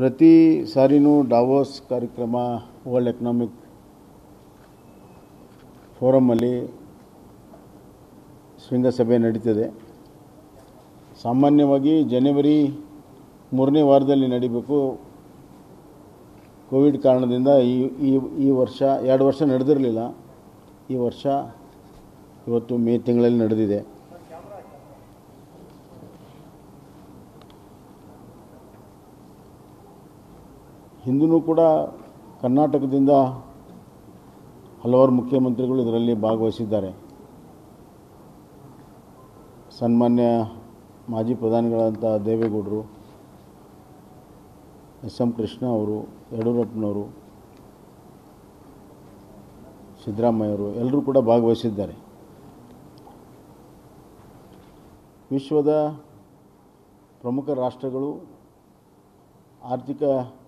ಪ್ರತಿ ಸಾರಿನೂ ಡಾವೋಸ್ ಕಾರ್ಯಕ್ರಮ world economic ಫೋರಮಲ್ಲಿ ಶೃಂಗಸಭೆ ನಡೀತದೆ ಸಾಮಾನ್ಯವಾಗಿ ಜನವರಿ ಮೂರನೇ ವಾರದಲ್ಲಿ ನಡಿಬೇಕು ಕೋವಿಡ್ ಕಾರಣದಿಂದ ಈ ಈ ಈ ವರ್ಷ ಎರಡು ವರ್ಷ ನಡೆದಿರಲಿಲ್ಲ ಈ ವರ್ಷ ಇವತ್ತು ಮೇ ತಿಂಗಳಲ್ಲಿ ನಡೆದಿದೆ ಹಿಂದೂ ಕೂಡ ಕರ್ನಾಟಕದಿಂದ ಹಲವಾರು ಮುಖ್ಯಮಂತ್ರಿಗಳು ಇದರಲ್ಲಿ ಭಾಗವಹಿಸಿದ್ದಾರೆ ಸನ್ಮಾನ್ಯ ಮಾಜಿ ಪ್ರಧಾನಿಗಳಂಥ ದೇವೇಗೌಡರು ಎಸ್ ಎಂ ಕೃಷ್ಣ ಅವರು ಯಡಿಯೂರಪ್ಪನವರು ಸಿದ್ದರಾಮಯ್ಯವರು ಎಲ್ಲರೂ ಕೂಡ ಭಾಗವಹಿಸಿದ್ದಾರೆ ವಿಶ್ವದ ಪ್ರಮುಖ ರಾಷ್ಟ್ರಗಳು ಆರ್ಥಿಕ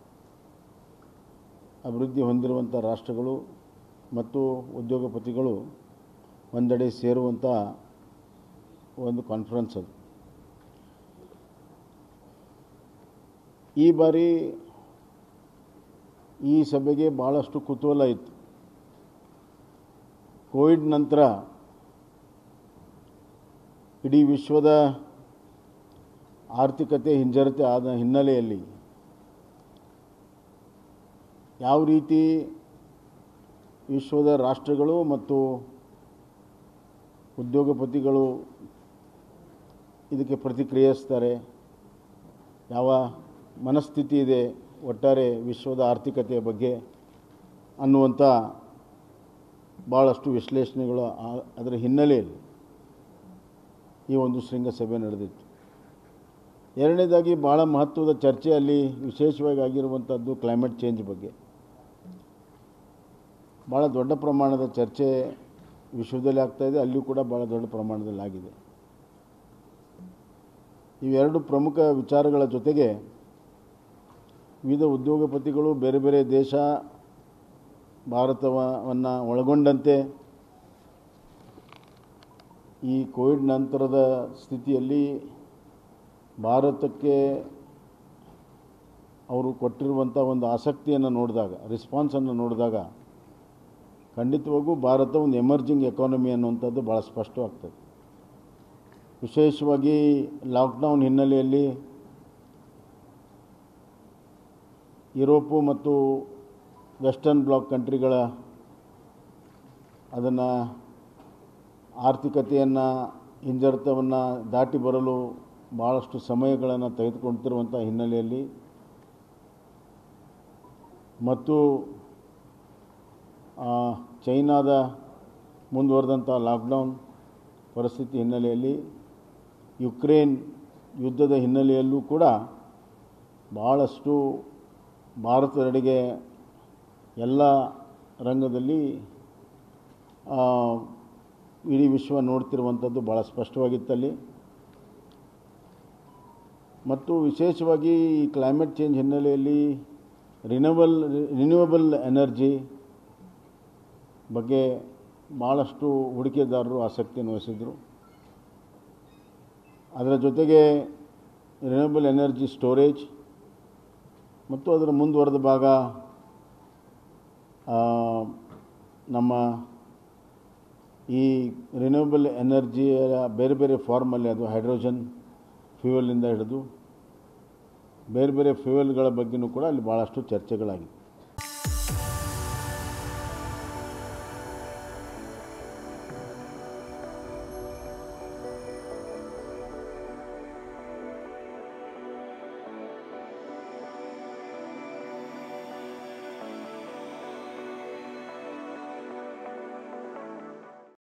ಅಭಿವೃದ್ಧಿ ಹೊಂದಿರುವಂಥ ರಾಷ್ಟ್ರಗಳು ಮತ್ತು ಉದ್ಯೋಗಪತಿಗಳು ಒಂದೆಡೆ ಸೇರುವಂಥ ಒಂದು ಕಾನ್ಫರೆನ್ಸ್ ಅದು ಈ ಬಾರಿ ಈ ಸಭೆಗೆ ಭಾಳಷ್ಟು ಕುತೂಹಲ ಇತ್ತು ಕೋವಿಡ್ ನಂತರ ಇಡೀ ವಿಶ್ವದ ಆರ್ಥಿಕತೆ ಹಿಂಜರಿತೆ ಆದ ಹಿನ್ನೆಲೆಯಲ್ಲಿ ಯಾವ ರೀತಿ ವಿಶ್ವದ ರಾಷ್ಟ್ರಗಳು ಮತ್ತು ಉದ್ಯೋಗಪತಿಗಳು ಇದಕ್ಕೆ ಪ್ರತಿಕ್ರಿಯಿಸ್ತಾರೆ ಯಾವ ಮನಸ್ಥಿತಿ ಇದೆ ಒಟ್ಟಾರೆ ವಿಶ್ವದ ಆರ್ಥಿಕತೆಯ ಬಗ್ಗೆ ಅನ್ನುವಂಥ ಭಾಳಷ್ಟು ವಿಶ್ಲೇಷಣೆಗಳು ಆ- ಅದರ ಹಿನ್ನೆಲೆಯಲ್ಲಿ ಈ ಒಂದು ಶೃಂಗಸಭೆ ನಡೆದಿತ್ತು ಎರಡನೇದಾಗಿ ಭಾಳ ಮಹತ್ವದ ಚರ್ಚೆ ಅಲ್ಲಿ ವಿಶೇಷವಾಗಿ ಆಗಿರುವಂಥದ್ದು ಕ್ಲೈಮೇಟ್ ಚೇಂಜ್ ಬಗ್ಗೆ ಭಾಳ ದೊಡ್ಡ ಪ್ರಮಾಣದ ಚರ್ಚೆ ವಿಶ್ವದಲ್ಲಿ ಆಗ್ತಾಯಿದೆ ಅಲ್ಲಿಯೂ ಕೂಡ ಭಾಳ ದೊಡ್ಡ ಪ್ರಮಾಣದಲ್ಲಿ ಆಗಿದೆ ಇವೆರಡು ಪ್ರಮುಖ ವಿಚಾರಗಳ ಜೊತೆಗೆ ವಿವಿಧ ಉದ್ಯೋಗಪತಿಗಳು ಬೇರೆ ಬೇರೆ ದೇಶ ಭಾರತವನ್ನು ಒಳಗೊಂಡಂತೆ ಈ ಕೋವಿಡ್ ನಂತರದ ಸ್ಥಿತಿಯಲ್ಲಿ ಭಾರತಕ್ಕೆ ಅವರು ಕೊಟ್ಟಿರುವಂಥ ಒಂದು ಆಸಕ್ತಿಯನ್ನು ನೋಡಿದಾಗ ರೆಸ್ಪಾನ್ಸನ್ನು ನೋಡಿದಾಗ ಖಂಡಿತವಾಗೂ ಭಾರತ ಒಂದು ಎಮರ್ಜಿಂಗ್ ಎಕಾನಮಿ ಅನ್ನುವಂಥದ್ದು ಭಾಳ ಸ್ಪಷ್ಟವಾಗ್ತದೆ ವಿಶೇಷವಾಗಿ ಲಾಕ್ಡೌನ್ ಹಿನ್ನೆಲೆಯಲ್ಲಿ ಯುರೋಪು ಮತ್ತು ವೆಸ್ಟರ್ನ್ ಬ್ಲಾಕ್ ಕಂಟ್ರಿಗಳ ಅದನ್ನು ಆರ್ಥಿಕತೆಯನ್ನು ಹಿಂಜರಿತವನ್ನು ದಾಟಿ ಬರಲು ಭಾಳಷ್ಟು ಸಮಯಗಳನ್ನು ತೆಗೆದುಕೊಳ್ತಿರುವಂಥ ಹಿನ್ನೆಲೆಯಲ್ಲಿ ಮತ್ತು ಆ, ಚೈನಾದ ಮುಂದುವರೆದಂಥ ಲಾಕ್ಡೌನ್ ಪರಿಸ್ಥಿತಿ ಹಿನ್ನೆಲೆಯಲ್ಲಿ ಯುಕ್ರೇನ್ ಯುದ್ಧದ ಹಿನ್ನೆಲೆಯಲ್ಲೂ ಕೂಡ ಭಾಳಷ್ಟು ಭಾರತದೆಡೆಗೆ ಎಲ್ಲ ರಂಗದಲ್ಲಿ ಆ, ಇಡೀ ವಿಶ್ವ ನೋಡ್ತಿರುವಂಥದ್ದು ಭಾಳ ಸ್ಪಷ್ಟವಾಗಿತ್ತಲ್ಲಿ ಮತ್ತು ವಿಶೇಷವಾಗಿ ಈ ಕ್ಲೈಮೇಟ್ ಚೇಂಜ್ ಹಿನ್ನೆಲೆಯಲ್ಲಿ ರಿನವಲ್ ರಿನ್ಯೂವಬಲ್ ಎನರ್ಜಿ ಬಗ್ಗೆ ಭಾಳಷ್ಟು ಹೂಡಿಕೆದಾರರು ಆಸಕ್ತಿಯನ್ನು ವಹಿಸಿದರು ಅದರ ಜೊತೆಗೆ ರಿನ್ಯೂವಬಲ್ ಎನರ್ಜಿ ಸ್ಟೋರೇಜ್ ಮತ್ತು ಅದರ ಮುಂದುವರೆದ ಭಾಗ ಆ, ನಮ್ಮ ಈ ರಿನ್ಯೂವಬಲ್ ಎನರ್ಜಿಯ ಬೇರೆ ಬೇರೆ ಫಾರ್ಮಲ್ಲಿ ಅದು ಹೈಡ್ರೋಜನ್ ಫ್ಯೂಯಲಿಂದ ಹಿಡಿದು ಬೇರೆ ಬೇರೆ ಫ್ಯೂಯಲ್ಗಳ ಬಗ್ಗೆನೂ ಕೂಡ ಅಲ್ಲಿ ಭಾಳಷ್ಟು ಚರ್ಚೆಗಳಾಗಿವೆ